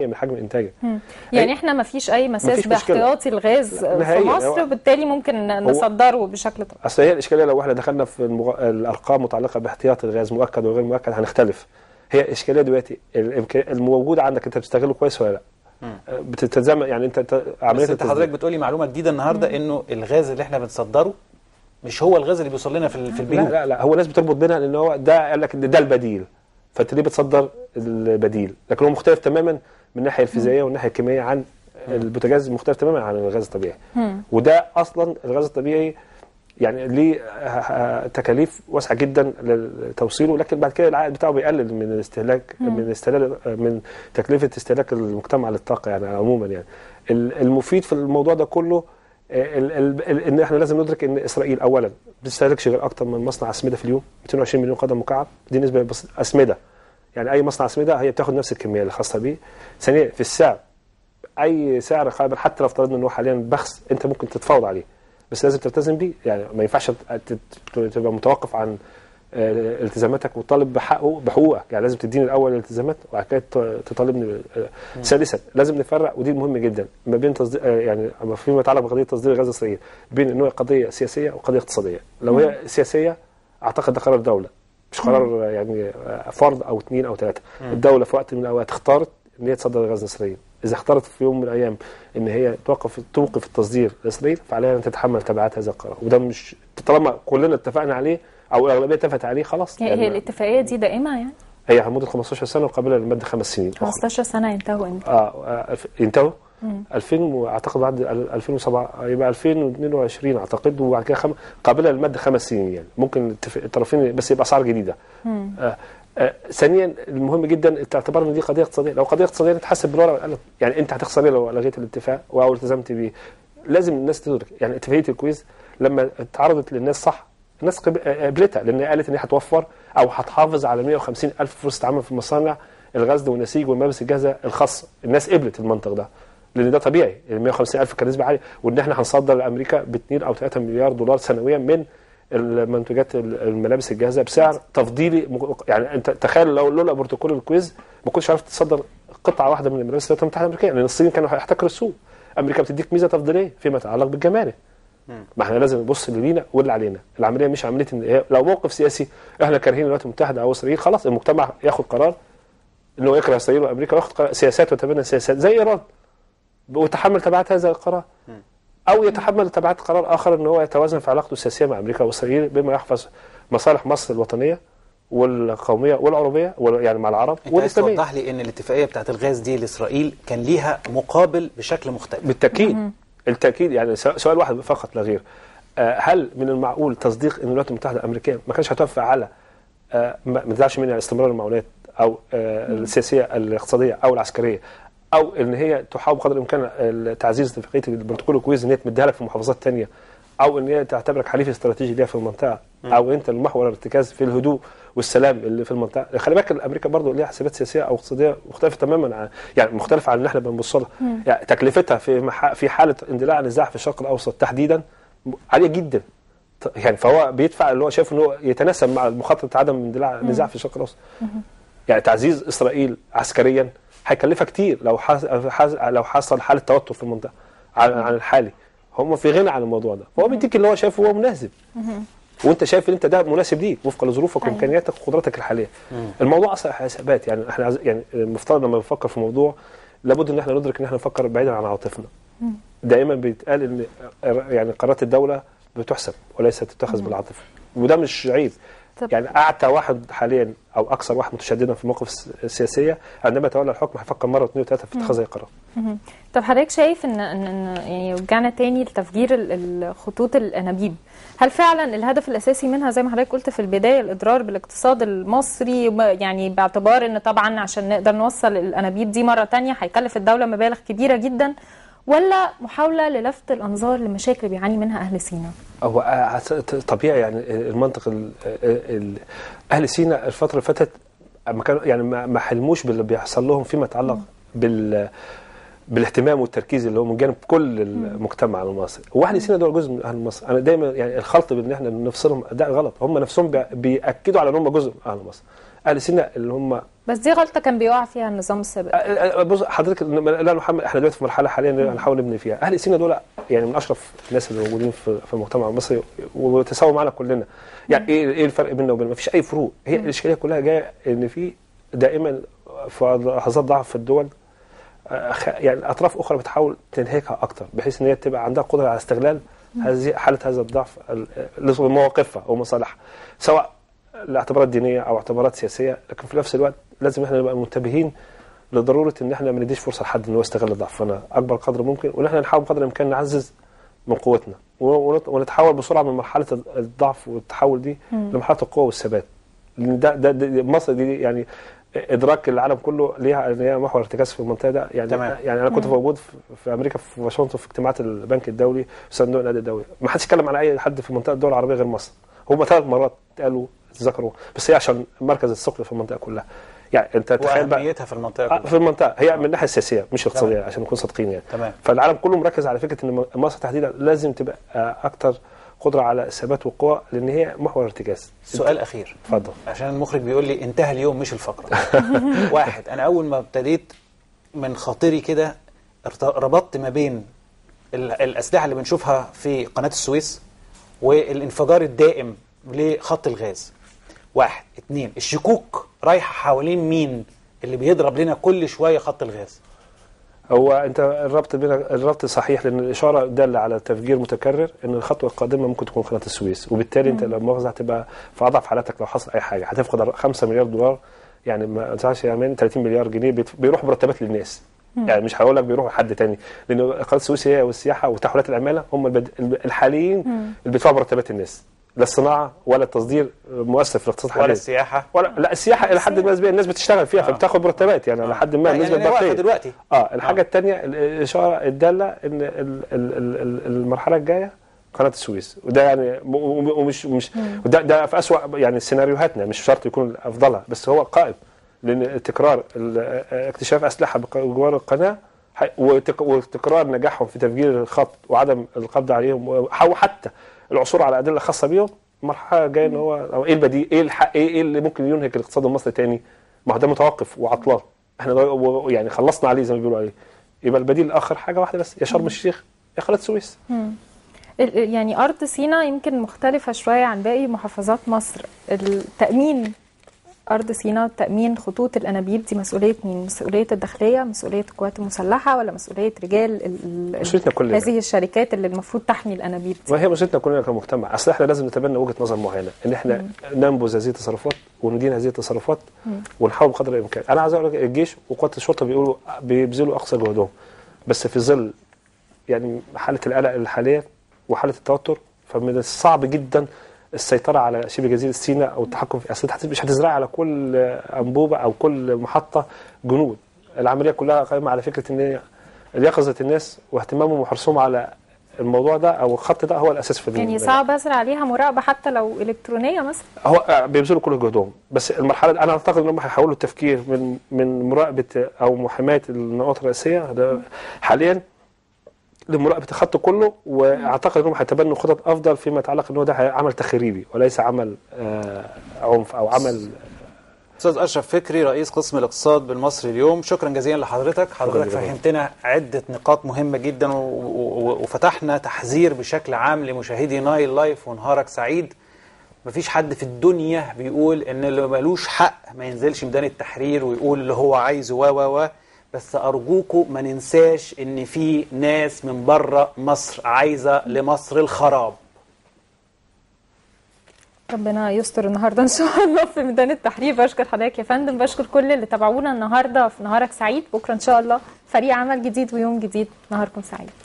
من حجم انتاجه يعني احنا ما فيش اي مساس مفيش مشكلة. باحتياطي الغاز في نهائياً. مصر هو- وبالتالي ممكن نصدره بشكل طبيعي اصل هي الاشكاليه لو احنا دخلنا في المغ... الارقام متعلقه باحتياط الغاز مؤكد وغير مؤكد هنختلف هي الاشكاليه دلوقتي الإمكان... الموجود عندك انت بتستغله كويس ولا لا بتتزامن يعني انت ت- عمليه بس انت التصدير. حضرتك بتقولي معلومه جديده النهارده انه الغاز اللي احنا بنصدره مش هو الغاز اللي بيوصل لنا في ال- في لا البيوت لا لا هو الناس بتربط بينها لان هو ده قال لك ان ده البديل فانت ليه بتصدر البديل لكن هو مختلف تماما من الناحيه الفيزيائيه والناحيه الكيميائيه عن البوتاجاز مختلف تماما عن الغاز الطبيعي وده اصلا الغاز الطبيعي يعني ليه آه، آه، تكاليف واسعه جدا لتوصيله لكن بعد كده العائد بتاعه بيقلل من الاستهلاك من استهلاك من تكلفه استهلاك المجتمع للطاقه يعني عموما يعني ال- المفيد في الموضوع ده كله آه، ال- ال- ال- ان احنا لازم ندرك ان اسرائيل اولا ما بتستهلكش غير اكتر من مصنع اسمده في اليوم 220 مليون قدم مكعب دي نسبه بس اسمده يعني اي مصنع اسمده هي بتاخد نفس الكميه اللي خاصه بيه ثانيا في السعر اي سعر قابل حتى لو افترضنا ان هو حاليا بخس انت ممكن تتفاوض عليه بس لازم تلتزم بيه يعني ما ينفعش ت- ت- تبقى متوقف عن آه، التزاماتك وتطالب بحقه بحقوقك يعني لازم تديني الاول الالتزامات وبعد كده ت- تطالبني بال- آه، ثالثا لازم نفرق ودي مهم جدا ما بين تصدير آه، يعني أما فيما يتعلق بقضيه تصدير غاز اسرائيل بين ان هي قضيه سياسيه وقضيه اقتصاديه لو هي سياسيه اعتقد ده قرار دوله مش قرار آه، يعني آه، فرد او اثنين او ثلاثه الدوله في وقت من الاوقات اختارت ان هي تصدر غاز لاسرائيل اذا اختارت في يوم من الايام ان هي توقف توقف التصدير لاسرائيل فعليها ان تتحمل تبعات هذا القرار وده مش طالما كلنا اتفقنا عليه او الاغلبيه اتفقت عليه خلاص هي, هي الاتفاقيه دي دائمه يعني هي لمده 15 سنه وقابله لمده خمس سنين أخرى. 15 سنه ينتهوا امتى اه آه، الف- ينتهوا 2000 واعتقد بعد ال- 2007 يبقى 2022 اعتقد وبعد كده خم... قابله لمده خمس سنين يعني ممكن التف- الطرفين بس يبقى اسعار جديده آه آه ثانيا المهم جدا تعتبر ان دي قضيه اقتصاديه لو قضيه اقتصاديه تتحسب بالورقه والقلم يعني انت هتخسر إيه لو لغيت الاتفاق او التزمت بيه لازم الناس تدرك يعني اتفاقيه الكويز لما اتعرضت للناس صح الناس قب- آه، قبلتها لان هي قالت ان هي هتوفر او هتحافظ على 150 الف فرصه عمل في المصانع الغزل والنسيج والملابس الجاهزه الخاصه الناس قبلت المنطق ده لان ده طبيعي ال 150 الف كان نسبه عاليه وان احنا هنصدر لامريكا ب 2 او 3 مليار دولار سنويا من المنتجات الملابس الجاهزه بسعر تفضيلي مج- يعني انت تخيل لو لولا بروتوكول الكويز ما كنتش عرفت تصدر قطعه واحده من الملابس الولايات المتحده الامريكيه لان الصين كانوا هيحتكروا السوق امريكا بتديك ميزه تفضيليه فيما يتعلق بالجمارك ما احنا لازم نبص اللي لينا واللي علينا العمليه مش عمليه ان هي- لو موقف سياسي احنا كارهين الولايات المتحده او اسرائيل خلاص المجتمع ياخد قرار ان هو يكره اسرائيل وامريكا وياخد قرار- سياسات ويتبنى سياسات زي ايران ويتحمل تبعات هذا القرار او يتحمل تبعات قرار اخر ان هو يتوازن في علاقته السياسيه مع امريكا واسرائيل بما يحفظ مصالح مصر الوطنيه والقوميه والعربيه وال- يعني مع العرب انت عايز والاسلاميه توضح لي ان الاتفاقيه بتاعت الغاز دي لاسرائيل كان ليها مقابل بشكل مختلف بالتاكيد التاكيد يعني سؤال سؤال واحد فقط لا غير آه، هل من المعقول تصديق ان الولايات المتحده الامريكيه ما كانش هتوافق على آه، ما ما تزعلش مني على استمرار المعونات او آه، السياسيه الاقتصاديه او العسكريه او ان هي تحاول بقدر الامكان تعزيز اتفاقيه البروتوكول الكويز ان هي تمدها لك في محافظات ثانيه او ان هي تعتبرك حليف استراتيجي ليها في المنطقه او انت المحور الارتكاز في الهدوء والسلام اللي في المنطقه خلي بالك امريكا برضه ليها حسابات سياسيه او اقتصاديه مختلفه تماما عن يعني مختلفه عن اللي احنا بنبص لها يعني تكلفتها في مح... في حاله اندلاع نزاع في الشرق الاوسط تحديدا عاليه جدا ط- يعني فهو بيدفع اللي هو شايف ان هو يتناسب مع مخاطره عدم اندلاع نزاع في الشرق الاوسط يعني تعزيز اسرائيل عسكريا هيكلفها كتير لو حص... حص... لو حصل حاله توتر في المنطقه عن, عن الحالي هم في غنى عن الموضوع ده فهو بيديك اللي هو شايفه هو مناسب وانت شايف ان انت ده مناسب ليك وفقا لظروفك أيوة. وامكانياتك وقدراتك الحاليه الموضوع اصلا حسابات يعني احنا عايز- يعني المفترض لما بنفكر في موضوع لابد ان احنا ندرك ان احنا نفكر بعيدا عن عواطفنا دائما بيتقال ان يعني قرارات الدوله بتحسب وليست تتخذ بالعاطفه وده مش عيب طب- يعني اعتى واحد حاليا او اكثر واحد متشددا في المواقف الس- السياسيه عندما يتولى الحكم هيفكر مره واثنين وثلاثه في اتخاذ اي قرار طب حضرتك شايف ان ان إن يعني رجعنا تاني لتفجير ال- الخطوط الانابيب هل فعلا الهدف الاساسي منها زي ما حضرتك قلت في البدايه الاضرار بالاقتصاد المصري وب- يعني باعتبار ان طبعا عشان نقدر نوصل الانابيب دي مره تانية هيكلف الدوله مبالغ كبيره جدا ولا محاوله للفت الانظار لمشاكل بيعاني منها اهل سيناء هو آه، طبيعي يعني المنطق ال- ال- اهل سيناء الفتره اللي فاتت ما كانوا يعني ما ما حلموش باللي بيحصل لهم فيما يتعلق بال بالاهتمام والتركيز اللي هو من جانب كل المجتمع المصري واهل سيناء دول جزء من اهل مصر انا دايما يعني الخلط بين ان احنا نفصلهم ده غلط هم نفسهم بي- بياكدوا على ان هم جزء من اهل مصر اهل سيناء اللي هم بس دي غلطه كان بيقع فيها النظام السابق أ- أ- بص حضرتك لا محمد احنا دلوقتي في مرحله حاليا نحاول نبني فيها اهل سينا دول يعني من اشرف الناس اللي موجودين في في المجتمع المصري وتساووا معنا كلنا يعني ايه ايه الفرق بيننا وبين ما فيش اي فروق هي الاشكاليه كلها جايه ان في دائما في لحظات ضعف في الدول آه، خ- يعني اطراف اخرى بتحاول تنهكها اكتر بحيث ان هي تبقى عندها قدره على استغلال هذه حاله هذا الضعف ال- لمواقفها ومصالحها سواء لاعتبارات دينيه او اعتبارات سياسيه لكن في نفس الوقت لازم احنا نبقى منتبهين لضروره ان احنا ما نديش فرصه لحد ان هو يستغل ضعفنا اكبر قدر ممكن وان احنا نحاول بقدر الامكان نعزز من قوتنا ونت- ونتحول بسرعه من مرحله الضعف والتحول دي لمرحله القوه والثبات لان ده, ده, ده مصر دي يعني ادراك العالم كله ليها ان هي محور ارتكاز في المنطقه ده يعني تمام. يعني انا كنت موجود في, في امريكا في واشنطن في اجتماعات البنك الدولي وصندوق النقد الدولي ما حدش اتكلم على اي حد في منطقه الدول العربيه غير مصر هم ثلاث مرات قالوا ذكروا بس هي عشان مركز الثقل في المنطقه كلها يعني انت تخيل بقى واهميتها في المنطقه آه، كلها في المنطقه هي من الناحيه السياسيه مش الاقتصاديه تمام. عشان نكون صادقين يعني تمام فالعالم كله مركز على فكره ان مصر تحديدا لازم تبقى آه، اكتر قدره على الثبات والقوه لان هي محور ارتكاز سؤال اخير اتفضل عشان المخرج بيقول لي انتهى اليوم مش الفقره واحد انا اول ما ابتديت من خاطري كده ارت- ربطت ما بين ال- الاسلحه اللي بنشوفها في قناه السويس والانفجار الدائم لخط الغاز واحد اتنين الشكوك رايحه حوالين مين اللي بيضرب لنا كل شويه خط الغاز هو انت الربط بين الربط صحيح لان الاشاره داله على تفجير متكرر ان الخطوه القادمه ممكن تكون قناه السويس وبالتالي انت لو مؤاخذه هتبقى في اضعف حالاتك لو حصل اي حاجه هتفقد 5 مليار دولار يعني ما تنساش يعني 30 مليار جنيه بيت- بيروحوا مرتبات للناس يعني مش هقول لك بيروحوا لحد تاني لان قناه السويس هي والسياحه وتحويلات العماله هم البد... الحاليين اللي بيدفعوا مرتبات الناس لا الصناعه ولا التصدير مؤثر في الاقتصاد ولا حاليا السياحه ولا لا السياحه الى حد ما نسبيا الناس بتشتغل فيها آه. فبتاخد مرتبات يعني على حد ما يعني النسبه أنا واقفة الضعفيه دلوقتي اه الحاجه الثانيه الاشاره الداله ان ال- ال- ال- ال- المرحله الجايه قناه السويس وده يعني م- م- ومش مش وده ده في اسوء يعني سيناريوهاتنا مش شرط يكون افضلها بس هو قائم لان تكرار ال- اكتشاف اسلحه بق- جوار القناه ح- وتك- وتكرار نجاحهم في تفجير الخط وعدم القبض عليهم او حتى العثور على ادله خاصه بيهم المرحله الجايه ان هو أو ايه البديل ايه الحق ايه إيه اللي ممكن ينهك الاقتصاد المصري تاني ما هو ده متوقف وعطلان احنا ده- و- يعني خلصنا عليه زي ما بيقولوا عليه يبقى البديل الاخر حاجه واحده بس يا شرم الشيخ يا قناه السويس ال- ال- يعني أرض سيناء يمكن مختلفة شوية عن باقي محافظات مصر التأمين أرض سيناء تأمين خطوط الأنابيب دي مسؤولية مين؟ مسؤولية الداخلية مسؤولية القوات المسلحة ولا مسؤولية رجال ال- ال- مسؤوليتنا كلنا. هذه الشركات اللي المفروض تحمي الأنابيب دي وهي مسؤوليتنا كلنا كمجتمع اصل احنا لازم نتبنى وجهه نظر معينه ان احنا ننبذ هذه التصرفات وندين هذه التصرفات ونحاول بقدر الامكان انا عايز اقول لك الجيش وقوات الشرطه بيقولوا بيبذلوا اقصى جهدهم بس في ظل يعني حاله القلق الحاليه وحاله التوتر فمن الصعب جدا السيطره على شبه جزيره سيناء او التحكم في اصل أنت مش هتزرع على كل انبوبه او كل محطه جنود العمليه كلها قائمه على فكره ان هي يقظه الناس واهتمامهم وحرصهم على الموضوع ده او الخط ده هو الاساس في يعني البناء. صعب أزرع عليها مراقبة حتى لو إلكترونية مثلا هو آه، بيبذلوا كل جهدهم بس المرحله دي انا اعتقد ان هم هيحولوا التفكير من من مراقبه او محاماه النقاط الرئيسيه ده حاليا لمراقبه الخط كله واعتقد انهم هيتبنوا خطط افضل فيما يتعلق ان هو ده عمل تخريبي وليس عمل آه عنف او عمل استاذ اشرف فكري رئيس قسم الاقتصاد بالمصري اليوم شكرا جزيلا لحضرتك حضرتك جزيلا. فهمتنا عده نقاط مهمه جدا و- و- وفتحنا تحذير بشكل عام لمشاهدي نايل لايف ونهارك سعيد مفيش حد في الدنيا بيقول ان اللي ملوش حق ما ينزلش ميدان التحرير ويقول اللي هو عايزه و و و بس ارجوكم ما ننساش ان في ناس من بره مصر عايزه لمصر الخراب ربنا يستر النهارده ان شاء الله في ميدان التحرير بشكر حضرتك يا فندم بشكر كل اللي تابعونا النهارده في نهارك سعيد بكره ان شاء الله فريق عمل جديد ويوم جديد نهاركم سعيد